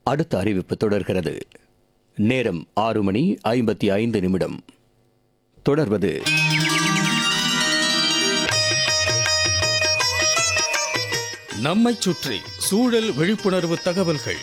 அடுத்த அறிவிப்பு தொடர்கிறது நேரம் ஆறு மணி ஐம்பத்தி ஐந்து நிமிடம் தொடர்வது நம்மைச் சுற்றி சூழல் விழிப்புணர்வு தகவல்கள்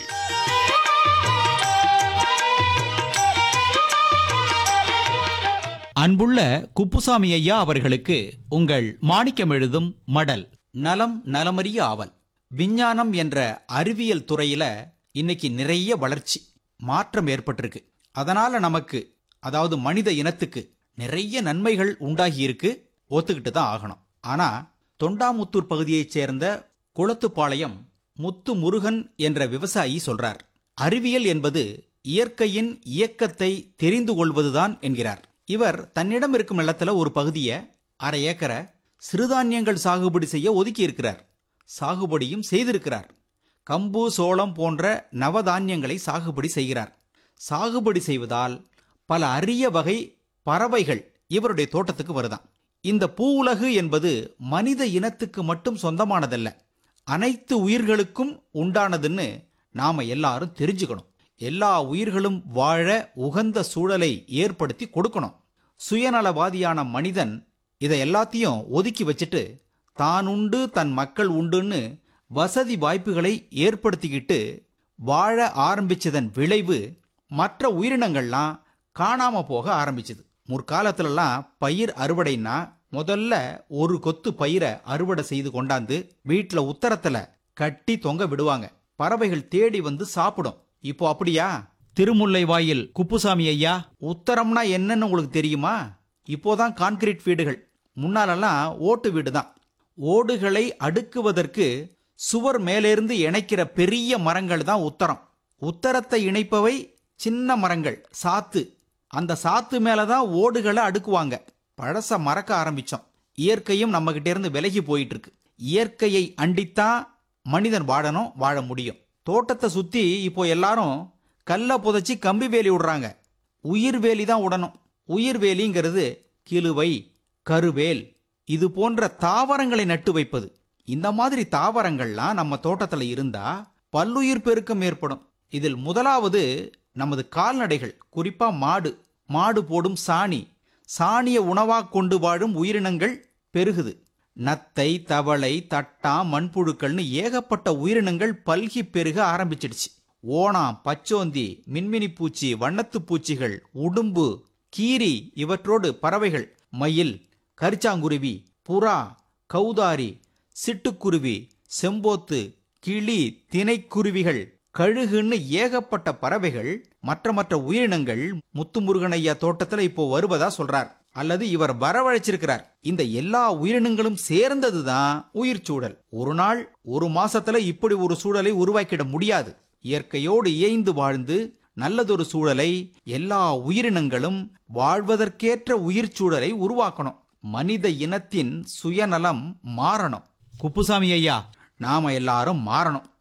அன்புள்ள குப்புசாமி ஐயா அவர்களுக்கு உங்கள் மாணிக்கம் எழுதும் மடல் நலம் நலமறிய ஆவல் விஞ்ஞானம் என்ற அறிவியல் துறையில இன்னைக்கு நிறைய வளர்ச்சி மாற்றம் ஏற்பட்டிருக்கு அதனால நமக்கு அதாவது மனித இனத்துக்கு நிறைய நன்மைகள் உண்டாகி இருக்கு ஒத்துக்கிட்டு தான் ஆகணும் ஆனா தொண்டாமுத்தூர் பகுதியைச் சேர்ந்த குளத்துப்பாளையம் முத்து முருகன் என்ற விவசாயி சொல்றார் அறிவியல் என்பது இயற்கையின் இயக்கத்தை தெரிந்து கொள்வதுதான் என்கிறார் இவர் தன்னிடம் இருக்கும் நிலத்துல ஒரு பகுதியை அரை ஏக்கரை சிறுதானியங்கள் சாகுபடி செய்ய ஒதுக்கி இருக்கிறார் சாகுபடியும் செய்திருக்கிறார் கம்பு சோளம் போன்ற நவதானியங்களை சாகுபடி செய்கிறார் சாகுபடி செய்வதால் பல அரிய வகை பறவைகள் இவருடைய தோட்டத்துக்கு வருதாம் இந்த பூவுலகு என்பது மனித இனத்துக்கு மட்டும் சொந்தமானதல்ல அனைத்து உயிர்களுக்கும் உண்டானதுன்னு நாம எல்லாரும் தெரிஞ்சுக்கணும் எல்லா உயிர்களும் வாழ உகந்த சூழலை ஏற்படுத்தி கொடுக்கணும் சுயநலவாதியான மனிதன் இதை எல்லாத்தையும் ஒதுக்கி வச்சுட்டு தான் உண்டு தன் மக்கள் உண்டுன்னு வசதி வாய்ப்புகளை ஏற்படுத்திக்கிட்டு வாழ ஆரம்பிச்சதன் விளைவு மற்ற உயிரினங்கள்லாம் காணாம போக ஆரம்பிச்சது முற்காலத்துலலாம் பயிர் அறுவடைன்னா முதல்ல ஒரு கொத்து பயிரை அறுவடை செய்து கொண்டாந்து வீட்டுல உத்தரத்துல கட்டி தொங்க விடுவாங்க பறவைகள் தேடி வந்து சாப்பிடும் இப்போ அப்படியா திருமுல்லை வாயில் குப்புசாமி ஐயா உத்தரம்னா என்னன்னு உங்களுக்கு தெரியுமா இப்போதான் கான்கிரீட் வீடுகள் முன்னாலெல்லாம் ஓட்டு வீடு தான் ஓடுகளை அடுக்குவதற்கு சுவர் மேலிருந்து இணைக்கிற பெரிய மரங்கள் தான் உத்தரம் உத்தரத்தை இணைப்பவை சின்ன மரங்கள் சாத்து அந்த சாத்து மேல தான் ஓடுகளை அடுக்குவாங்க பழச மறக்க ஆரம்பிச்சோம் இயற்கையும் நம்ம கிட்ட இருந்து விலகி போயிட்டு இருக்கு இயற்கையை அண்டித்தான் மனிதன் வாழணும் வாழ முடியும் தோட்டத்தை சுத்தி இப்போ எல்லாரும் கல்ல புதைச்சி கம்பி வேலி விடுறாங்க உயிர் வேலி தான் விடணும் உயிர் வேலிங்கிறது கிலுவை கருவேல் இது போன்ற தாவரங்களை நட்டு வைப்பது இந்த மாதிரி தாவரங்கள்லாம் நம்ம தோட்டத்துல இருந்தா பல்லுயிர் பெருக்கம் ஏற்படும் இதில் முதலாவது நமது கால்நடைகள் குறிப்பா மாடு மாடு போடும் சாணி சாணிய உணவாக கொண்டு வாழும் உயிரினங்கள் பெருகுது நத்தை தவளை தட்டா மண்புழுக்கள்னு ஏகப்பட்ட உயிரினங்கள் பல்கி பெருக ஆரம்பிச்சிடுச்சு ஓணாம் பச்சோந்தி மின்மினி பூச்சி வண்ணத்துப் பூச்சிகள் உடும்பு கீரி இவற்றோடு பறவைகள் மயில் கரிச்சாங்குருவி புறா கௌதாரி சிட்டுக்குருவி செம்போத்து கிளி தினைக்குருவிகள் கழுகுன்னு ஏகப்பட்ட பறவைகள் மற்ற மற்ற உயிரினங்கள் முத்துமுருகனையா தோட்டத்துல இப்போ வருவதா சொல்றார் அல்லது இவர் வரவழைச்சிருக்கிறார் இந்த எல்லா உயிரினங்களும் சேர்ந்ததுதான் உயிர் சூழல் ஒரு நாள் ஒரு மாசத்துல இப்படி ஒரு சூழலை உருவாக்கிட முடியாது இயற்கையோடு இயைந்து வாழ்ந்து நல்லதொரு சூழலை எல்லா உயிரினங்களும் வாழ்வதற்கேற்ற உயிர் சூழலை உருவாக்கணும் மனித இனத்தின் சுயநலம் மாறணும் குப்புசாமி ஐயா நாம எல்லாரும் மாறணும்